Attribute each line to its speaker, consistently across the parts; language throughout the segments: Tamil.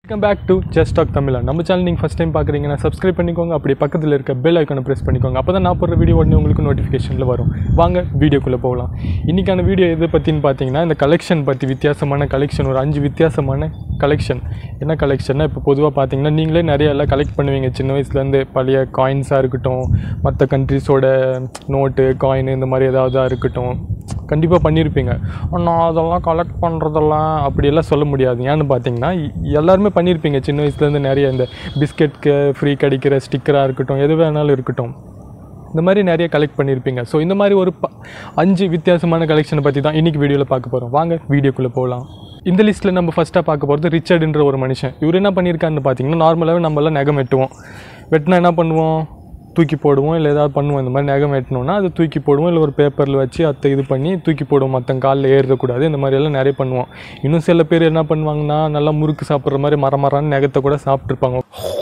Speaker 1: Welcome back to just talk Tamizha நம்ம சேனல் நீங்கள் ஃபஸ்ட் டைம் பார்க்குறீங்கன்னா சப்ஸ்கிரைப் பண்ணிக்கோங்க அப்படி பக்கத்தில் இருக்க பெல் ஐக்கானை ப்ரெஸ் பண்ணிக்கோங்க அப்போ தான் நான் போடுற வீடியோ உடனே உங்களுக்கு நோட்டிஃபிகேஷனில் வரும் வாங்க வீடியோக்குள்ளே போகலாம் இன்றைக்கான வீடியோ எது பற்றின்னு பார்த்தீங்கன்னா இந்த கலெக்ஷன் பற்றி வித்தியாசமான கலெக்ஷன் ஒரு அஞ்சு வித்தியாசமான கலெக்ஷன் என்ன கலெக்ஷன்னா இப்போ பொதுவாக பார்த்தீங்கன்னா நீங்களே நிறைய எல்லாம் கலெக்ட் பண்ணுவீங்க சின்ன வயசுலேருந்து பழைய காயின்ஸாக இருக்கட்டும் மற்ற கண்ட்ரிஸோட நோட்டு காயின் இந்த மாதிரி ஏதாவது இருக்கட்டும் கண்டிப்பாக பண்ணியிருப்பீங்க நான் அதெல்லாம் கலெக்ட் பண்ணுறதெல்லாம் அப்படியெல்லாம் சொல்ல முடியாது ஏன்னு பார்த்தீங்கன்னா இ- எல்லாருமே பண்ணியிருப்பீங்க சின்ன வயசுலேருந்து நிறைய இந்த பிஸ்கெட்க்கு ஃப்ரீ கிடைக்கிற ஸ்டிக்கராக இருக்கட்டும் எது வேணாலும் இருக்கட்டும் இந்த மாதிரி நிறைய கலெக்ட் பண்ணியிருப்பீங்க ஸோ இந்த மாதிரி ஒரு ப- அஞ்சு வித்தியாசமான கலெக்ஷனை பற்றி தான் இன்றைக்கி வீடியோவில் பார்க்க போகிறோம் வாங்க வீடியோக்குள்ளே போகலாம் இந்த லிஸ்ட்டில் நம்ம ஃபஸ்ட்டாக பார்க்க போகிறது ரிச்சர்டுன்ற ஒரு மனுஷன் இவர் என்ன பண்ணியிருக்காருன்னு பார்த்தீங்கன்னா நார்மலாகவே நம்மளாம் நகம் வெட்டுவோம் வெட்டினா என்ன பண்ணுவோம் தூக்கி போடுவோம் இல்லை ஏதாவது பண்ணுவோம் இந்த மாதிரி நகம் வெட்டணும்னா அது தூக்கி போடுவோம் இல்லை ஒரு பேப்பரில் வச்சு அதை இது பண்ணி தூக்கி போடுவோம் மற்ற காலில் ஏறக்கூடாது இந்த மாதிரி எல்லாம் நிறைய பண்ணுவோம் இன்னும் சில பேர் என்ன பண்ணுவாங்கன்னா நல்லா முறுக்கு சாப்பிட்ற மாதிரி மர மரம்னு நகத்தை கூட சாப்பிட்ருப்பாங்க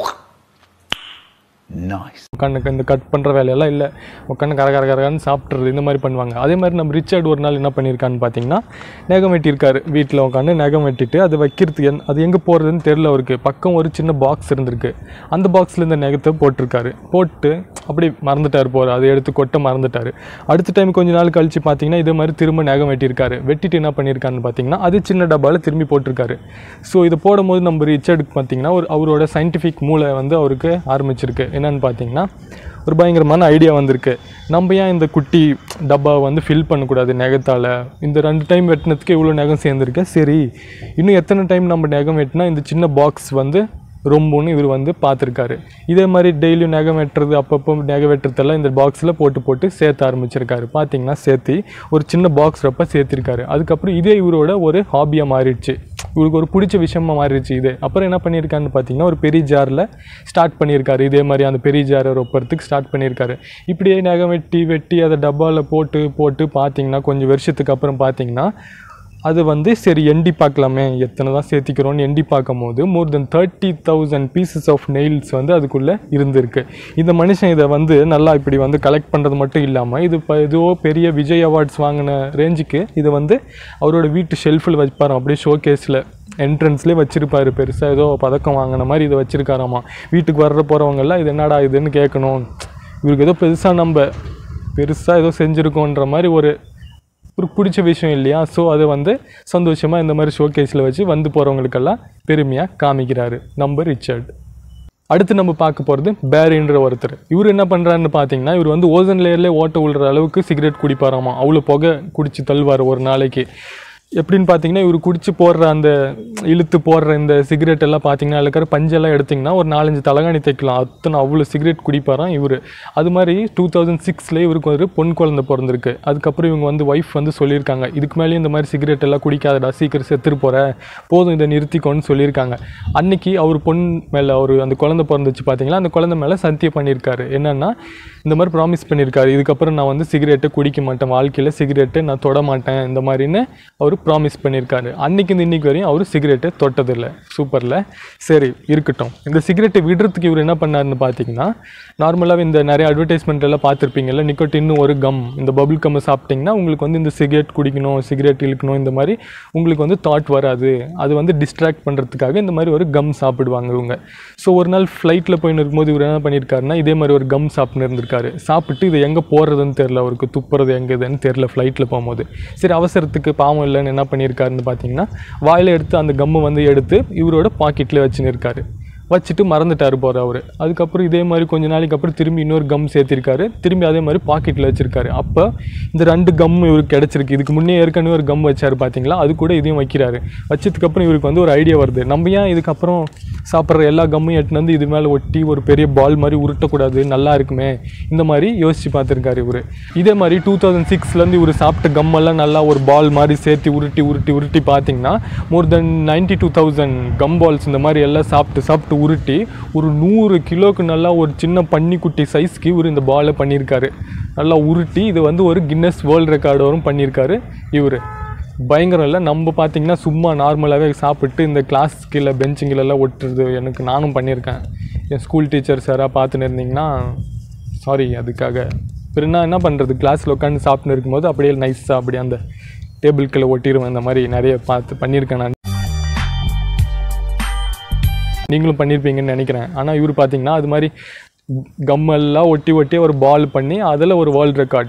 Speaker 2: Nice.
Speaker 1: உட்காந்து இந்த கட் பண்ணுற வேலையெல்லாம் இல்லை உட்காந்து கர கர கரன்னு சாப்பிட்றது இந்த மாதிரி பண்ணுவாங்க அதே மாதிரி நம்ம ரிச்சர்ட் ஒரு நாள் என்ன பண்ணியிருக்கான்னு பார்த்தீங்கன்னா நகம் வெட்டியிருக்காரு வீட்டில் உட்காந்து நகம் வெட்டிட்டு அது வைக்கிறதுக்கு என் அது எங்கே போகிறதுன்னு தெரில அவருக்கு பக்கம் ஒரு சின்ன பாக்ஸ் இருந்திருக்கு அந்த பாக்ஸில் இந்த நகத்தை போட்டிருக்காரு போட்டு அப்படி மறந்துட்டார் போகிற அதை எடுத்து கொட்ட மறந்துட்டார் அடுத்த டைம் கொஞ்ச நாள் கழிச்சு பார்த்தீங்கன்னா இதே மாதிரி திரும்ப நகம் வெட்டியிருக்காரு வெட்டிட்டு என்ன பண்ணியிருக்காருன்னு பார்த்தீங்கன்னா அது சின்ன டப்பாவில் திரும்பி போட்டிருக்காரு ஸோ இது போடும்போது நம்ம ரிச்சர்டுக்கு பார்த்தீங்கன்னா ஒரு அவரோட சயின்டிஃபிக் மூளை வந்து அவருக்கு ஆரம்பிச்சிருக்கு என்னன்னு பார்த்தீங்கன்னா ஒரு பயங்கரமான ஐடியா வந்திருக்கு நம்ம ஏன் இந்த குட்டி டப்பாவை வந்து ஃபில் பண்ணக்கூடாது நகத்தால் இந்த ரெண்டு டைம் வெட்டினதுக்கு இவ்வளோ நகம் சேர்ந்துருக்கு சரி இன்னும் எத்தனை டைம் நம்ம நகம் வெட்டினா இந்த சின்ன பாக்ஸ் வந்து ரொம்பன்னு இவர் வந்து பார்த்துருக்காரு இதே மாதிரி டெய்லியும் நகம் வெட்டுறது அப்பப்போ நகை வெட்டுறதெல்லாம் இந்த பாக்ஸில் போட்டு போட்டு சேர்த்த ஆரம்பிச்சிருக்காரு பார்த்தீங்கன்னா சேர்த்து ஒரு சின்ன பாக்ஸ் ரப்ப சேர்த்திருக்காரு அதுக்கப்புறம் இதே இவரோட ஒரு ஹாபியாக மாறிடுச்சு இவருக்கு ஒரு பிடிச்ச விஷயமா மாறிடுச்சு இது அப்புறம் என்ன பண்ணியிருக்காருன்னு பார்த்தீங்கன்னா ஒரு பெரிய ஜாரில் ஸ்டார்ட் பண்ணியிருக்காரு இதே மாதிரி அந்த பெரிய ஜாரை ரொப்பறதுக்கு ஸ்டார்ட் பண்ணியிருக்காரு இப்படியே நகம் வெட்டி வெட்டி அதை டப்பாவில் போட்டு போட்டு பார்த்தீங்கன்னா கொஞ்சம் வருஷத்துக்கு அப்புறம் பார்த்தீங்கன்னா அது வந்து சரி எண்டி பார்க்கலாமே எத்தனை தான் சேர்த்திக்கிறோன்னு எண்டி பார்க்கும்போது more than thirty thousand pieces of nails வந்து அதுக்குள்ளே இருந்திருக்கு இந்த மனுஷன் இதை வந்து நல்லா இப்படி வந்து கலெக்ட் பண்ணுறது மட்டும் இல்லாமல் இது இப்போ எதுவோ பெரிய விஜய் அவார்ட்ஸ் வாங்கின ரேஞ்சுக்கு இதை வந்து அவரோட வீட்டு ஷெல்ஃபில் வச்சுப்பாராம் அப்படியே ஷோ கேஸில் என்ட்ரன்ஸ்லேயே வச்சிருப்பாரு பெருசாக ஏதோ பதக்கம் வாங்கின மாதிரி இதை வச்சிருக்காராமா வீட்டுக்கு வர்ற போகிறவங்கெல்லாம் இது என்னடா இதுன்னு கேட்கணும் இவருக்கு ஏதோ பெருசாக நம்ம பெருசாக ஏதோ செஞ்சுருக்கோன்ற மாதிரி ஒரு ஒரு பிடிச்ச விஷயம் இல்லையா ஸோ அதை வந்து சந்தோஷமாக இந்த மாதிரி ஷோகேஸில் வச்சு வந்து போகிறவங்களுக்கெல்லாம் பெருமையாக காமிக்கிறாரு நம்ம ரிச்சர்ட் அடுத்து நம்ம பார்க்க போகிறது பேரின்ற ஒருத்தர் இவர் என்ன பண்ணுறாருன்னு பார்த்தீங்கன்னா இவர் வந்து ஓசன் லேயர்லேயே ஓட்ட விழுற அளவுக்கு சிகரெட் குடிப்பாராமா அவ்வளோ புகை குடிச்சு தள்ளுவார் ஒரு நாளைக்கு எப்படின்னு பார்த்தீங்கன்னா இவர் குடிச்சு போடுற அந்த இழுத்து போடுற இந்த சிகரெட் எல்லாம் பார்த்தீங்கன்னா அதில் இருக்கிற பஞ்செல்லாம் எடுத்திங்கன்னா ஒரு நாலஞ்சு தலகாணி தைக்கலாம் அத்தனை அவ்வளோ சிகரெட் குடிப்பாராம் இவர் அது மாதிரி டூ தௌசண்ட் சிக்ஸ்லேயே இவருக்கு ஒரு பொன் குழந்தை பிறந்திருக்கு அதுக்கப்புறம் இவங்க வந்து ஒய்ஃப் வந்து சொல்லியிருக்காங்க இதுக்கு மேலேயும் இந்த மாதிரி சிகரெட் எல்லாம் குடிக்காதடா சீக்கிரம் செத்துட்டு போகிற போதும் இதை நிறுத்திக்கோன்னு சொல்லியிருக்காங்க அன்னைக்கு அவர் பொன் மேலே அவர் அந்த குழந்தை பிறந்துச்சு பார்த்தீங்களா அந்த குழந்தை மேலே சத்தியம் பண்ணியிருக்காரு என்னன்னா இந்த மாதிரி ப்ராமிஸ் பண்ணியிருக்காரு இதுக்கப்புறம் நான் வந்து சிகரெட்டை குடிக்க மாட்டேன் வாழ்க்கையில் சிகரெட்டை நான் தொட மாட்டேன் இந்த மாதிரின்னு அவர் ப்ராமிஸ் பண்ணியிருக்காரு அன்னைக்கு இந்த இன்னைக்கு வரையும் அவர் சிகரெட்டை தொட்டதில்லை சூப்பரில் சரி இருக்கட்டும் இந்த சிகரெட்டை விடுறதுக்கு இவர் என்ன பண்ணாருன்னு பார்த்தீங்கன்னா நார்மலாகவே இந்த நிறைய அட்வர்டைஸ்மெண்ட் எல்லாம் பார்த்துருப்பீங்கல்ல நிக்கோட்டின்னு ஒரு கம் இந்த பபுள் கம்மை சாப்பிட்டிங்கன்னா உங்களுக்கு வந்து இந்த சிகரெட் குடிக்கணும் சிகரெட் இழுக்கணும் இந்த மாதிரி உங்களுக்கு வந்து தாட் வராது அது வந்து டிஸ்ட்ராக்ட் பண்ணுறதுக்காக இந்த மாதிரி ஒரு கம் சாப்பிடுவாங்க இவங்க ஸோ ஒரு நாள் ஃப்ளைட்டில் போயின்னு இருக்கும்போது இவர் என்ன பண்ணியிருக்காருன்னா இதே மாதிரி ஒரு கம் சாப்பிட்டு இருந்திருக்காரு சாப்பிட்டு இது எங்கே போடுறதுன்னு தெரில அவருக்கு துப்புறது எங்கேதுன்னு தெரில ஃப்ளைட்டில் போகும்போது சரி அவசரத்துக்கு பாவம் இல்லைன்னு என்ன பண்ணியிருக்காருன்னு பார்த்தீங்கன்னா வாயில் எடுத்து அந்த கம்மை வந்து எடுத்து இவரோட பாக்கெட்டில் வச்சுன்னு இருக்காரு வச்சுட்டு மறந்துட்டார் போகிற அவர் அதுக்கப்புறம் இதே மாதிரி கொஞ்ச நாளைக்கு அப்புறம் திரும்பி இன்னொரு கம் சேர்த்திருக்காரு திரும்பி அதே மாதிரி பாக்கெட்டில் வச்சிருக்காரு அப்போ இந்த ரெண்டு கம் இவருக்கு கிடச்சிருக்கு இதுக்கு முன்னே ஏற்கனவே ஒரு கம் வச்சார் பார்த்தீங்களா அது கூட இதையும் வைக்கிறாரு வச்சதுக்கப்புறம் இவருக்கு வந்து ஒரு ஐடியா வருது நம்ம ஏன் இதுக்கப்புறம் சாப்பிட்ற எல்லா கம்மையும் எட்டுன்னு வந்து இது மேலே ஒட்டி ஒரு பெரிய பால் மாதிரி உருட்டக்கூடாது நல்லா இருக்குமே இந்த மாதிரி யோசிச்சு பார்த்துருக்காரு இவர் இதே மாதிரி டூ தௌசண்ட் சிக்ஸ்லேருந்து இவர் சாப்பிட்ட கம்மெல்லாம் நல்லா ஒரு பால் மாதிரி சேர்த்து உருட்டி உருட்டி உருட்டி பார்த்தீங்கன்னா more than ninety two thousand gum balls இந்த மாதிரி எல்லாம் சாப்பிட்டு சாப்பிட்டு உருட்டி ஒரு நூறு கிலோக்கு நல்லா ஒரு சின்ன பன்னிக்குட்டி சைஸ்க்கு இவர் இந்த பாலை பண்ணியிருக்காரு நல்லா உருட்டி இது வந்து ஒரு கின்னஸ் வேர்ல்டு ரெக்கார்டோரும் பண்ணியிருக்காரு இவர் பயங்கரம் இல்லை நம்ம பார்த்தீங்கன்னா சும்மா நார்மலாகவே சாப்பிட்டு இந்த கிளாஸ் கீழே பெஞ்சுங்களெல்லாம் ஒட்டுறது எனக்கு நானும் பண்ணியிருக்கேன் என் ஸ்கூல் டீச்சர்ஸ் யாராவது பார்த்துன்னு இருந்தீங்கன்னா சாரி அதுக்காக அப்புறம் நான் என்ன பண்ணுறது கிளாஸில் உட்காந்து சாப்பிட்டு இருக்கும்போது அப்படியே நைஸாக அப்படியே அந்த டேபிள்கில் ஒட்டிடுவேன் இந்த மாதிரி நிறைய பார்த்து பண்ணியிருக்கேன் நான் நீங்களும் பண்ணியிருப்பீங்கன்னு நினைக்கிறேன் ஆனால் இவர் பார்த்தீங்கன்னா அது மாதிரி கம்மெல்லாம் ஒட்டி ஒட்டி ஒரு பால் பண்ணி அதில் ஒரு வேர்ல்ட் ரெக்கார்ட்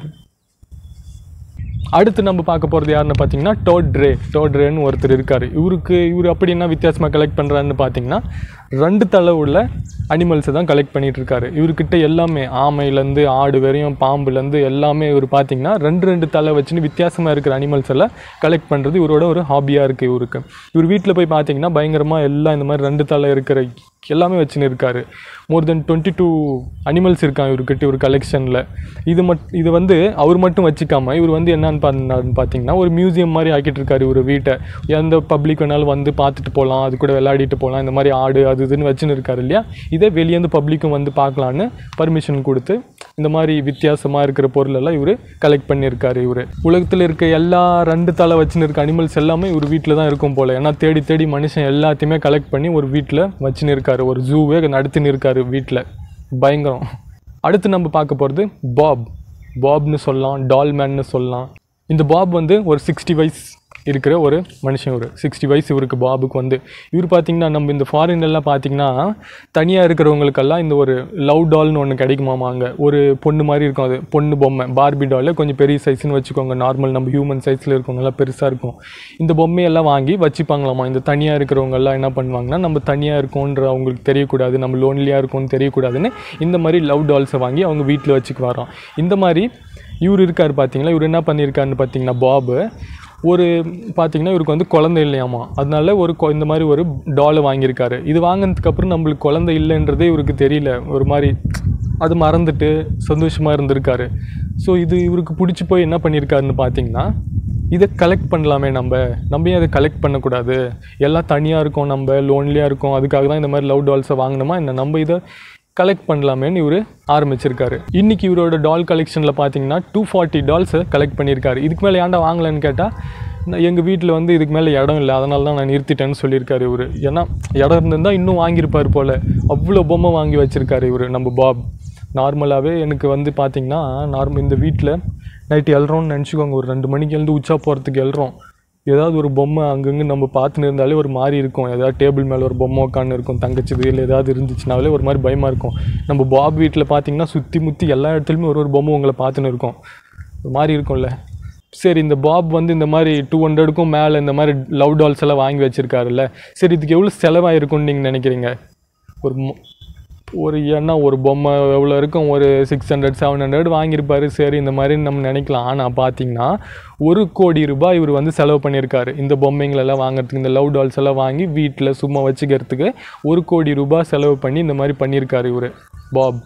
Speaker 1: அடுத்து நம்ம பார்க்க போகிறது யாருன்னு பார்த்தீங்கன்னா டோட்ரே டோட்ரேன்னு ஒருத்தர் இருக்கார் இவருக்கு இவர் அப்படி என்ன வித்தியாசமாக கலெக்ட் பண்ணுறாருன்னு பார்த்தீங்கன்னா ரெண்டு தலை உள்ள அனிமல்ஸை தான் கலெக்ட் பண்ணிட்டு இருக்காரு இவர்கிட்ட எல்லாமே ஆமையிலேருந்து ஆடு வரையும் பாம்புலேருந்து எல்லாமே இவர் பார்த்தீங்கன்னா ரெண்டு ரெண்டு தலை வச்சுன்னு வித்தியாசமாக இருக்கிற அனிமல்ஸ் எல்லாம் கலெக்ட் பண்ணுறது இவரோட ஒரு ஹாபியாக இருக்குது இவருக்கு இவர் வீட்டில் போய் பார்த்தீங்கன்னா பயங்கரமாக எல்லாம் இந்த மாதிரி ரெண்டு தலை இருக்கிற எல்லாமே வச்சுன்னு இருக்காரு more than twenty two animals இருக்கான் இவர்கிட்ட ஒரு கலெக்ஷனில் இது மட் இது வந்து அவர் மட்டும் வச்சுக்காம இவர் வந்து என்னன்னு பண்ணாருன்னு பார்த்தீங்கன்னா ஒரு மியூசியம் மாதிரி ஆக்கிட்டு இருக்காரு இவர் வீட்டை எந்த பப்ளிக் வேணாலும் வந்து பார்த்துட்டு போகலாம் அது கூட விளையாடிட்டு போகலாம் இந்த மாதிரி ஆடு அது இதுன்னு வச்சுன்னு இருக்காரு இல்லையா இதே வெளியேந்து பப்ளிக்கும் வந்து பார்க்கலான்னு பர்மிஷன் கொடுத்து இந்த மாதிரி வித்தியாசமாக இருக்கிற பொருளெல்லாம் இவர் கலெக்ட் பண்ணியிருக்காரு இவர் உலகத்தில் இருக்க எல்லா ரெண்டு தலை வச்சுன்னு இருக்க அனிமல்ஸ் எல்லாமே இவர் வீட்டில் தான் இருக்கும் போல் ஏன்னா தேடி தேடி மனுஷன் எல்லாத்தையுமே கலெக்ட் பண்ணி ஒரு வீட்டில் வச்சுன்னு இருக்காரு ஒரு ஜூவே நடத்தின்னு இருக்காரு வீட்டில் பயங்கரம் அடுத்து நம்ம பார்க்க போகிறது பாப் பாப்னு சொல்லலாம் டால்மேன்னு சொல்லலாம் இந்த பாப் வந்து ஒரு சிக்ஸ்டி வயசு இருக்கிற ஒரு மனுஷன் இவர் சிக்ஸ்டி வயசு இவருக்கு பாபுக்கு வந்து இவர் பார்த்தீங்கன்னா நம்ம இந்த foreign எல்லாம் பார்த்தீங்கன்னா தனியாக இருக்கிறவங்களுக்கெல்லாம் இந்த ஒரு லவ் டால்னு ஒன்று கிடைக்குமாமா அங்கே ஒரு பொண்ணு மாதிரி இருக்கும் அது பொண்ணு பொம்மை பார்பி டால் கொஞ்சம் பெரிய சைஸ்னு வச்சுக்கோங்க நார்மல் நம்ம ஹியூமன் சைஸில் இருக்கவங்கலாம் பெருசாக இருக்கும் இந்த பொம்மையெல்லாம் வாங்கி வச்சுப்பாங்களாமா இந்த தனியாக இருக்கிறவங்க எல்லாம் என்ன பண்ணுவாங்கன்னா நம்ம தனியாக இருக்கோன்ற அவங்களுக்கு தெரியக்கூடாது நம்ம லோன்லியாக இருக்கோம்னு தெரியக்கூடாதுன்னு இந்த மாதிரி லவ் டால்ஸை வாங்கி அவங்க வீட்டில் வச்சுக்குவாராம் இந்த மாதிரி இவர் இருக்கார் பார்த்தீங்களா இவர் என்ன பண்ணியிருக்காருன்னு பார்த்தீங்கன்னா பாபு ஒரு பார்த்தீங்கன்னா இவருக்கு வந்து குழந்தை இல்லையாமா அதனால ஒரு கொ- இந்த மாதிரி ஒரு டாலை வாங்கியிருக்காரு இது வாங்கினதுக்கு அப்புறம் நம்மளுக்கு குழந்தை இல்லைன்றதே இவருக்கு தெரியல ஒரு மாதிரி அது மறந்துட்டு சந்தோஷமாக இருந்திருக்காரு ஸோ இது இவருக்கு பிடிச்சி போய் என்ன பண்ணியிருக்காருன்னு பார்த்தீங்கன்னா இதை கலெக்ட் பண்ணலாமே நம்ம நம்ம ஏன் அதை கலெக்ட் பண்ணக்கூடாது எல்லாம் தனியாக இருக்கோம் நம்ம லோன்லியாக இருக்கோம் அதுக்காக தான் இந்த மாதிரி லவ் டால்ஸை வாங்கினோமா என்ன நம்ம இதை கலெக்ட் பண்ணலாமேன்னு இவர் ஆரம்பிச்சிருக்காரு இன்னைக்கு இவரோட டால் கலெக்ஷனில் பார்த்தீங்கன்னா டூ ஃபார்ட்டி டால்ஸை கலெக்ட் பண்ணியிருக்காரு இதுக்கு மேலே ஏன்டா வாங்கலைன்னு கேட்டால் எங்கள் வீட்டில் வந்து இதுக்கு மேலே இடம் இல்லை அதனால தான் நான் நிறுத்திட்டேன்னு சொல்லியிருக்காரு இவர் ஏன்னா இடம் இருந்திருந்தா இன்னும் வாங்கியிருப்பார் போல் அவ்வளோ பொம்மை வாங்கி வச்சிருக்காரு இவர் நம்ம பாப் நார்மலாகவே எனக்கு வந்து பார்த்தீங்கன்னா நார்மல் இந்த வீட்டில் நைட்டு எழுறோம்னு நினச்சிக்கோங்க ஒரு ரெண்டு மணிக்கு எழுந்து உச்சா போகிறதுக்கு எழுறோம் ஏதாவது ஒரு பொம்மை அங்கங்கே நம்ம பார்த்துன்னு இருந்தாலே ஒரு மாதிரி இருக்கும் ஏதாவது டேபிள் மேலே ஒரு பொம்மை உட்காந்து இருக்கும் தங்கச்சி இல்லை ஏதாவது இருந்துச்சுனாலே ஒரு மாதிரி பயமாக இருக்கும் நம்ம பாப் வீட்டில் பார்த்தீங்கன்னா சுற்றி முற்றி எல்லா இடத்துலையுமே ஒரு ஒரு பொம்மை உங்களை பார்த்துன்னு இருக்கும் ஒரு மாதிரி இருக்கும்ல சரி இந்த பாப் வந்து இந்த மாதிரி டூ ஹண்ட்ரடுக்கும் மேலே இந்த மாதிரி லவ் டால்ஸ் எல்லாம் வாங்கி வச்சிருக்காருல்ல சரி இதுக்கு எவ்வளோ செலவாயிருக்கும்னு நீங்கள் நினைக்கிறீங்க ஒரு மொ- ஒரு ஏன்னா ஒரு பொம்மை எவ்வளோ இருக்கும் ஒரு சிக்ஸ் ஹண்ட்ரட் செவன் ஹண்ட்ரட் வாங்கியிருப்பாரு சரி இந்த மாதிரி நம்ம நினைக்கலாம் ஆனால் பார்த்தீங்கன்னா ஒரு கோடி ரூபாய் இவர் வந்து செலவு பண்ணியிருக்காரு இந்த பொம்மைங்களெல்லாம் வாங்குறதுக்கு இந்த லவ் டால்ஸ் எல்லாம் வாங்கி வீட்டில் சும்மா வச்சுக்கிறதுக்கு ஒரு கோடி ரூபாய் செலவு பண்ணி இந்த மாதிரி பண்ணியிருக்காரு இவர் பாப்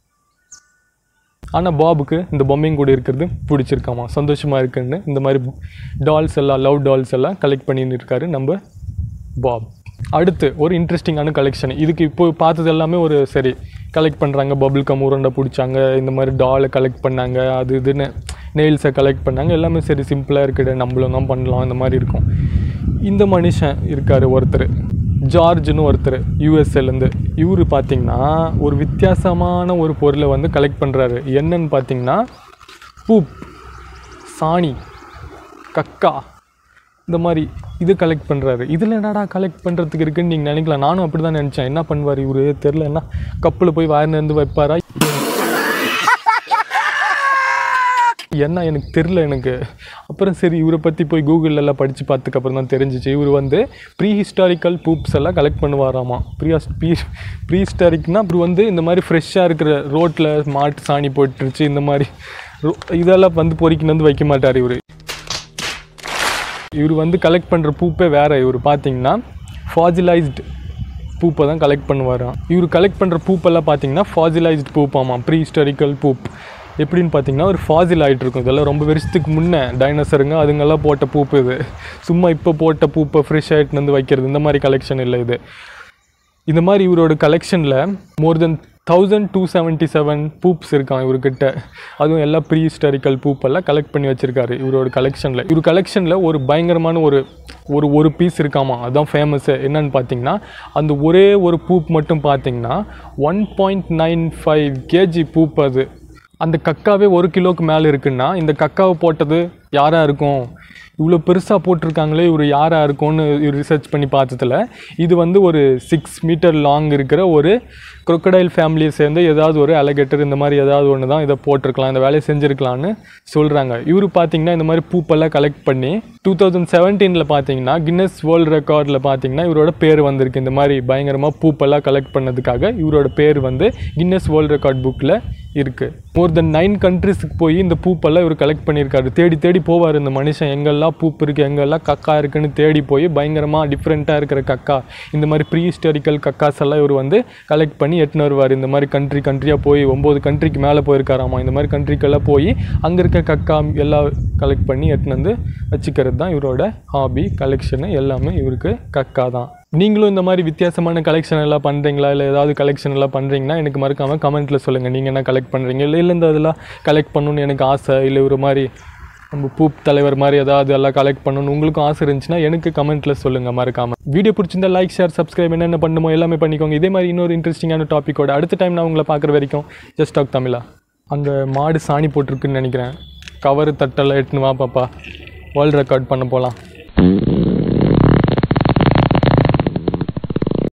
Speaker 1: ஆனால் பாபுக்கு இந்த பொம்மையும் கூட இருக்கிறது பிடிச்சிருக்காமா சந்தோஷமாக இருக்குன்னு இந்த மாதிரி டால்ஸ் எல்லாம் லவ் டால்ஸ் எல்லாம் கலெக்ட் பண்ணின்னு இருக்காரு நம்ம பாப் அடுத்து ஒரு இன்ட்ரெஸ்டிங்கான கலெக்ஷன் இதுக்கு இப்போ பார்த்தது எல்லாமே ஒரு சரி கலெக்ட் பண்ணுறாங்க பபிள் கம் உருண்டை பிடிச்சாங்க இந்த மாதிரி டாலை கலெக்ட் பண்ணாங்க அது இதுன்னு நெயில்ஸை கலெக்ட் பண்ணாங்க எல்லாமே சரி சிம்பிளாக இருக்குது நம்மளும் தான் பண்ணலாம் இந்த மாதிரி இருக்கும் இந்த மனுஷன் இருக்கார் ஒருத்தர் ஜார்ஜ்னு ஒருத்தர் யூஎஸ்ஏலேருந்து இவர் பார்த்தீங்கன்னா ஒரு வித்தியாசமான ஒரு பொருளை வந்து கலெக்ட் பண்ணுறாரு என்னன்னு பார்த்தீங்கன்னா பூப் சாணி கக்கா இந்த மாதிரி இது கலெக்ட் பண்ணுறாரு இதில் என்னடா கலெக்ட் பண்ணுறதுக்கு இருக்குன்னு நீங்கள் நினைக்கலாம் நானும் அப்படி தான் நினச்சேன் என்ன பண்ணுவார் இவரு தெரில என்ன கப்பில் போய் வாயிலிருந்து வைப்பாரா என்ன எனக்கு தெரில எனக்கு அப்புறம் சரி இவரை பற்றி போய் கூகுள்ல எல்லாம் படித்து பார்த்துக்கு அப்புறம் தான் தெரிஞ்சிச்சு இவர் வந்து ப்ரீ ஹிஸ்டாரிக்கல் பூப்ஸ் எல்லாம் கலெக்ட் பண்ணுவாராமா ப்ரீ ப்ரீ ப்ரீ ஹிஸ்டாரிக்னா அப்புறம் வந்து இந்த மாதிரி ஃப்ரெஷ்ஷாக இருக்கிற ரோட்டில் மாட்டு சாணி போட்டுருச்சு இந்த மாதிரி ரோ- இதெல்லாம் வந்து பொறிக்கின்னு வந்து வைக்க மாட்டார் இவர் இவர் வந்து கலெக்ட் பண்ணுற பூப்பே வேற இவர் பார்த்தீங்கன்னா ஃபாஜிலைஸ்டு பூப்பை தான் கலெக்ட் பண்ணுவாராம் இவர் கலெக்ட் பண்ணுற பூப்பெல்லாம் பார்த்தீங்கன்னா ஃபாஜிலைஸ்டு பூப்பாமா ப்ரீ ஹிஸ்டாரிக்கல் பூப் எப்படின்னு பார்த்தீங்கன்னா ஒரு ஃபாசில் ஆகிட்டு இருக்கும் இதெல்லாம் ரொம்ப வருஷத்துக்கு முன்னே டைனோசருங்க அதுங்கெல்லாம் போட்ட பூப்பு இது சும்மா இப்போ போட்ட பூப்பை ஃப்ரெஷ் ஆகிட்டு வந்து வைக்கிறது இந்த மாதிரி கலெக்ஷன் இல்லை இது இந்த மாதிரி இவரோட கலெக்ஷனில் more than thousand two seventy seven poops இருக்கான் இவர்கிட்ட அதுவும் எல்லாம் ப்ரீ ஹிஸ்டாரிக்கல் பூப்பெல்லாம் கலெக்ட் பண்ணி வச்சிருக்காரு இவரோட கலெக்ஷனில் இவர் கலெக்ஷனில் ஒரு பயங்கரமான ஒரு ஒரு ஒரு பீஸ் இருக்காமா அதுதான் ஃபேமஸ்ஸு என்னன்னு பார்த்தீங்கன்னா அந்த ஒரே ஒரு பூப் மட்டும் பார்த்தீங்கன்னா one point nine five KG poop அது அந்த கக்காவே ஒரு கிலோக்கு மேலே இருக்குன்னா இந்த கக்காவை போட்டது யாராக இருக்கும் இவ்வளோ பெருசாக போட்டிருக்காங்களே இவர் யாராக இருக்கும்னு ரிசர்ச் பண்ணி பார்த்ததுல இது வந்து ஒரு சிக்ஸ் மீட்டர் லாங் இருக்கிற ஒரு crocodile ஃபேமிலியை சேர்ந்த ஏதாவது ஒரு அலகேட்டர் இந்த மாதிரி ஏதாவது ஒன்று தான் இதை போட்டிருக்கலாம் இந்த வேலையை செஞ்சுருக்கலான்னு சொல்கிறாங்க இவர் பார்த்தீங்கன்னா இந்த மாதிரி பூப்பெல்லாம் கலெக்ட் பண்ணி டூ தௌசண்ட் செவன்டீனில் பார்த்தீங்கன்னா கின்னஸ் வேர்ல்டு ரெக்கார்டில் பார்த்தீங்கன்னா இவரோட பேர் வந்திருக்கு இந்த மாதிரி பயங்கரமாக பூப்பெல்லாம் கலெக்ட் பண்ணதுக்காக இவரோட பேர் வந்து கின்னஸ் வேர்ல்டு ரெக்கார்ட் புக்கில் இருக்குது மோர் தென் நைன் கண்ட்ரிஸுக்கு போய் இந்த பூப்பெல்லாம் இவர் கலெக்ட் பண்ணியிருக்காரு தேடி தேடி போவார் இந்த மனுஷன் எங்கெல்லாம் பூப்பு இருக்குது எங்கெல்லாம் கக்கா இருக்குன்னு தேடி போய் பயங்கரமாக டிஃப்ரெண்ட்டாக இருக்கிற கக்கா இந்த மாதிரி ப்ரீ ஹிஸ்டாரிக்கல் கக்காஸ் எல்லாம் இவர் வந்து கலெக்ட் பண்ணி எட்டுன்னு வருவார் இந்த மாதிரி கண்ட்ரி கண்ட்ரியாக போய் ஒம்பது கண்ட்ரிக்கு மேலே போயிருக்காராமா இந்த மாதிரி கண்ட்ரிக்கெல்லாம் போய் அங்கே இருக்க கக்கா எல்லாம் கலெக்ட் பண்ணி எட்டுன்னு வந்து வச்சுக்கிறது தான் இவரோட ஹாபி கலெக்ஷனு எல்லாமே இவருக்கு கக்கா தான் நீங்களும் இந்த மாதிரி வித்தியாசமான கலெக்ஷன் எல்லாம் பண்ணுறீங்களா இல்லை ஏதாவது கலெக்ஷன் எல்லாம் பண்ணுறீங்கன்னா எனக்கு மறக்காமல் கமெண்ட்டில் சொல்லுங்கள் நீங்கள் என்ன கலெக்ட் பண்ணுறீங்க இல்லை இல்லை இந்த இதெல்லாம் கலெக்ட் பண்ணணும்னு எனக்கு ஆசை இல்லை ஒரு மாதிரி நம்ம பூப் தலைவர் மாதிரி ஏதாவது எல்லாம் கலெக்ட் பண்ணணும்னு உங்களுக்கும் ஆசை இருந்துச்சுன்னா எனக்கு கமெண்ட்டில் சொல்லுங்கள் மறக்காமல் வீடியோ பிடிச்சிருந்தா லைக் ஷேர் சப்ஸ்கிரைப் என்னென்ன பண்ணுமோ எல்லாமே பண்ணிக்கோங்க இதே மாதிரி இன்னொரு இன்ட்ரெஸ்டிங்கான டாப்பிக்கோட அடுத்த டைம் நான் உங்களை பார்க்குற வரைக்கும் ஜஸ்ட் டாக் தமிழா அங்கே மாடு சாணி போட்டிருக்குன்னு நினைக்கிறேன் கவர் தட்டெல்லாம் எட்டுன்னு வா பாப்பா வேர்ல்டு ரெக்கார்ட் பண்ண போகலாம்